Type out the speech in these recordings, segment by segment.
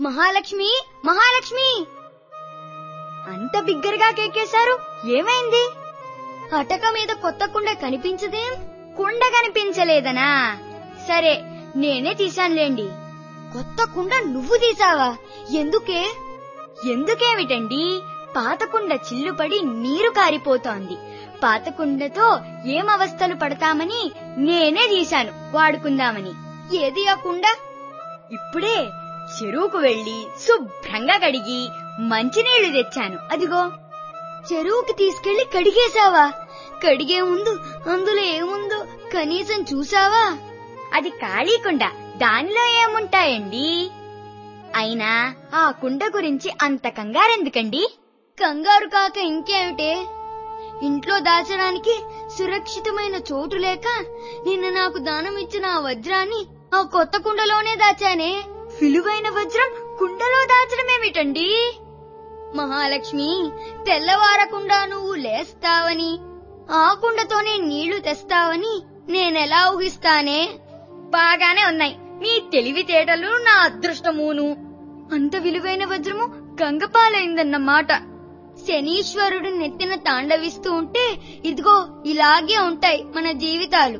మహాలక్ష్మి మహాలక్ష్మి అంత బిగ్గరగా కేకేశారు ఏమైంది అటక మీద కొత్త కుండ కనిపించదేం కుండ కనిపించలేదనా సరే నేనే తీశానులేండి కొత్త కుండ నువ్వు తీసావా ఎందుకే ఎందుకేమిటండి పాత కుండ చిల్లుపడి నీరు కారిపోతోంది పాత కుండతో ఏం అవస్థలు పడతామని నేనే తీశాను వాడుకుందామని ఏది ఆ కుండ ఇప్పుడే చెరువుకు వెళ్లి శుభ్రంగా కడిగి మంచినీళ్లు తెచ్చాను అదిగో చెరువుకి తీసుకెళ్లి కడిగేశావా కడిగే ముందు అందులో ఏముందో కనీసం చూసావా అది ఖాళీ కుండ దానిలో ఏముంటాయండి అయినా ఆ కుండ గురించి అంత కంగారెందుకండి కంగారు కాక ఇంకేమిటే ఇంట్లో దాచడానికి సురక్షితమైన చోటు లేక నిన్న నాకు దానం ఇచ్చిన ఆ వజ్రాన్ని ఆ కొత్త కుండలోనే దాచానే విలువైన వజ్రం కుండలో దాచడమేమిటండి మహాలక్ష్మి తెల్లవారకుండా నువ్వు లేస్తావని ఆ కుండతోనే నీళ్లు తెస్తావని నేనెలా ఊహిస్తానే బాగానే ఉన్నాయి మీ తెలివితేటలు నా అదృష్టమును అంత విలువైన వజ్రము గంగపాలైందన్నమాట శనీశ్వరుడు నెత్తిన తాండవిస్తూ ఉంటే ఇదిగో ఇలాగే ఉంటాయి మన జీవితాలు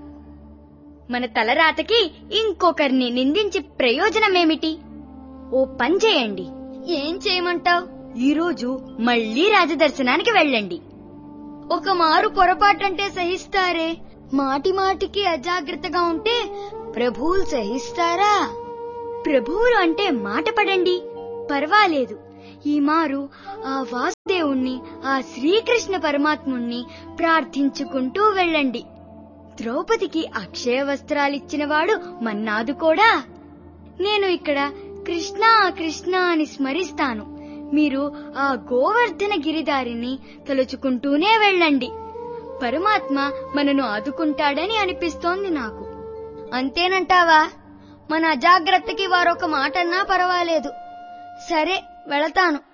మన తలరాతకి ఇంకొకరిని నిందించి ప్రయోజనమేమిటి ఓ పని చేయండి ఏం చేయమంటావ్ ఈరోజు మళ్ళీ రాజదర్శనానికి వెళ్ళండి ఒక మారు పొరపాటంటే సహిస్తారే మాటి మాటికి అజాగ్రత్తగా ఉంటే ప్రభువులు సహిస్తారా ప్రభువులు అంటే మాట పడండి పర్వాలేదు ఈ మారు ఆ వాసుదేవుణ్ణి ఆ శ్రీకృష్ణ పరమాత్ముణ్ణి ప్రార్థించుకుంటూ వెళ్ళండి ద్రౌపదికి అక్షయ వస్త్రాలిచ్చినవాడు మన్నాదు కూడా నేను ఇక్కడ కృష్ణ కృష్ణ అని స్మరిస్తాను మీరు ఆ గోవర్ధన గిరిదారిని తలుచుకుంటూనే వెళ్ళండి పరమాత్మ మనను ఆదుకుంటాడని అనిపిస్తోంది నాకు అంతేనంటావా మన అజాగ్రత్తకి వారొక మాటన్నా పర్వాలేదు సరే వెళతాను